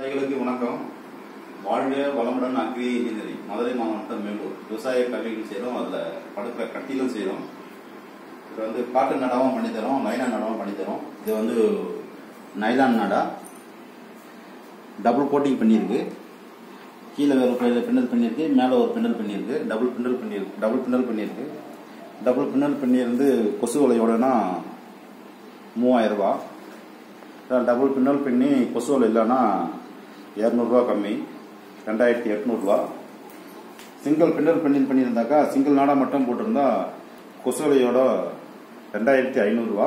விவசாயிகளுக்கு வணக்கம் வாழ்க வளமுடன் அக்ரி இன்ஜினியரிங் மதுரை மாவட்டம் மேலூர் விவசாய கல்விகள் செய்கிறோம் அதில் படுக்கிற கட்டிலும் செய்கிறோம் இது வந்து காட்டு நடாவும் பண்ணித்தரோம் லைனா நடாவும் பண்ணித்தரோம் இது வந்து நைலான் நடா டபுள் கோட்டிங் பண்ணியிருக்கு கீழே ஒரு பி- பின்னல் பண்ணியிருக்கு மேலே ஒரு பின்னல் பண்ணியிருக்கு டபுள் பின்னல் பண்ணியிருக்கு டபுள் பின்னல் பண்ணியிருக்கு டபுள் பின்னல் பண்ணியிருந்து கொசு வலையோடனா மூவாயிரம் ரூபா அதான் டபுள் பின்னல் பின்னி கொசு வலை இல்லைன்னா இரநூறுவா கம்மி ரெண்டாயிரத்தி எட்நூறுவா சிங்கிள் பின்னல் பின்னல் பண்ணியிருந்தாக்கா சிங்கிள் நாடா மட்டும் போட்டிருந்தா கொசு வலையோட ரெண்டாயிரத்தி ஐநூறுரூவா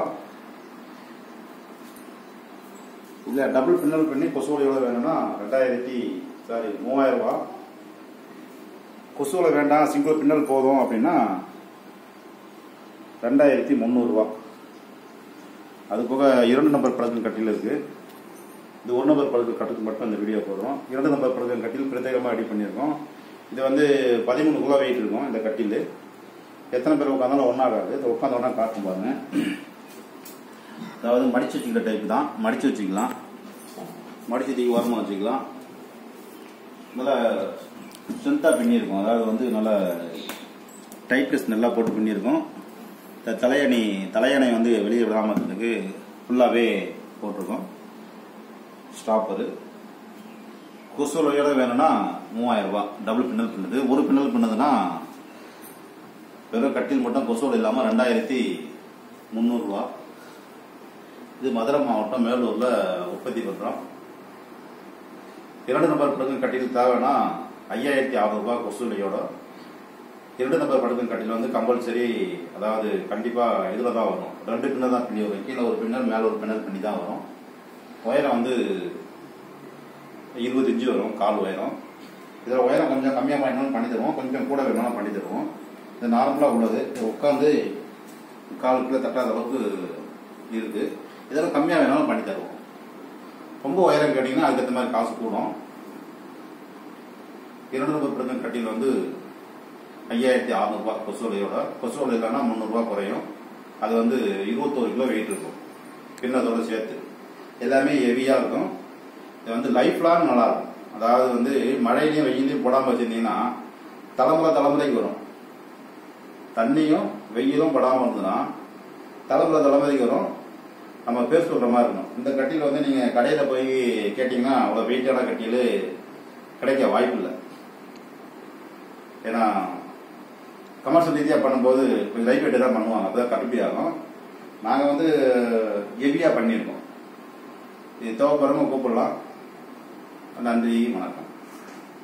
இல்லை டபுள் பின்னல் பண்ணி கொசு வலையோட வேணும்னா ரெண்டாயிரத்தி சாரி மூவாயிரம் ரூபா கொசு வலை வேண்டாம் சிங்கிள் பின்னல் போதும் அப்படின்னா ரெண்டாயிரத்தி முந்நூறுரூவா அது போக இரண்டு நம்பர் பழக்கம் கட்டில் இருக்கு இது ஒரு நம்பர் பழக்கம் கட்டுக்கு மட்டும் இந்த வீடியோ போடுறோம் இரண்டு நம்பர் பழக்கம் கட்டில் பிரத்யேகமாக ரெடி பண்ணியிருக்கோம் இது வந்து பதிமூணு கிலோ வெயிட் இருக்கும் இந்த கட்டில் எத்தனை பேர் உட்காந்தாலும் ஒன்றாகாது இது உட்காந்த உடனே காட்டும் பாருங்க அதாவது மடிச்சு வச்சுக்கிற டைப் தான் மடிச்சு வச்சுக்கலாம் மடிச்சு தூக்கி ஓரமாக வச்சுக்கலாம் நல்லா ஸ்ட்ரென்த்தாக பின்னியிருக்கும் அதாவது வந்து நல்லா டைட்னஸ் நல்லா போட்டு பின்னியிருக்கும் இந்த தலையணி தலையணை வந்து வெளியே விடாமல் இருக்கிறதுக்கு ஃபுல்லாகவே போட்டிருக்கோம் ஸ்டாப்பரு கொசுலையோட வேணும்னா மூவாயிரம் ரூபாய் டபுள் பின்னல் பின்னது ஒரு பின்னல் பின்னதுன்னா வெறும் கட்டில் மட்டும் கொசுவல் இல்லாமல் ரெண்டாயிரத்தி முந்நூறுரூவா இது மதுரை மாவட்டம் மேலூரில் உற்பத்தி பண்ணுறோம் இரண்டு நம்பர் படுக்கும் கட்டில் தேவைன்னா ஐயாயிரத்தி அறுநூறுபா கொசுலையோட இரண்டு நம்பர் படுக்கும் கட்டில் வந்து கம்பல்சரி அதாவது கண்டிப்பாக இதில் தான் வரும் ரெண்டு பின்னல் தான் பின்னி வரும் கீழே ஒரு பின்னல் மேலே ஒரு பின்னல் பண்ணி தான் வரும் உயரம் வந்து இருபது இன்ச்சு வரும் கால் உயரம் இதில் உயரம் கொஞ்சம் கம்மியாக வேணாலும் பண்ணி தருவோம் கொஞ்சம் கூட வேணாலும் பண்ணி தருவோம் இது நார்மலாக உள்ளது இது உட்காந்து கால் கிலோ தட்டாத அளவுக்கு இருக்கு இதெல்லாம் கம்மியாக வேணாலும் பண்ணி தருவோம் ரொம்ப உயரம் கேட்டிங்கன்னா அதுக்கேற்ற மாதிரி காசு கூடும் இரண்டு நம்பர் பிரதம் கட்டில் வந்து ஐயாயிரத்தி அறுநூறுபா கொசுவலையோட கொசுவலை இல்லைன்னா முந்நூறுரூவா குறையும் அது வந்து இருபத்தோரு கிலோ வெயிட் இருக்கும் பின்னதோட சேர்த்து எல்லாமே ஹெவியாக இருக்கும் இது வந்து லைஃப் லாங் நல்லா இருக்கும் அதாவது வந்து மழையிலையும் வெயிலையும் போடாமல் வச்சிருந்தீங்கன்னா தலைமுறை தலைமுறைக்கு வரும் தண்ணியும் வெயிலும் படாமல் இருந்ததுன்னா தலைமுறை தலைமுறைக்கு வரும் நம்ம பேர் சொல்ற மாதிரி இருக்கும் இந்த கட்டில் வந்து நீங்க கடையில போய் கேட்டீங்கன்னா அவ்வளவு வெயிட்டான கட்டில் கிடைக்க வாய்ப்பு இல்லை ஏன்னா கமர்ஷியல் ரீதியாக பண்ணும்போது கொஞ்சம் லைட் வெயிட் தான் பண்ணுவாங்க அப்பதான் கருப்பி ஆகும் நாங்கள் வந்து ஹெவியாக பண்ணியிருக்கோம் இது தேவைப்படுறவங்க கூப்பிடலாம் நன்றி வணக்கம்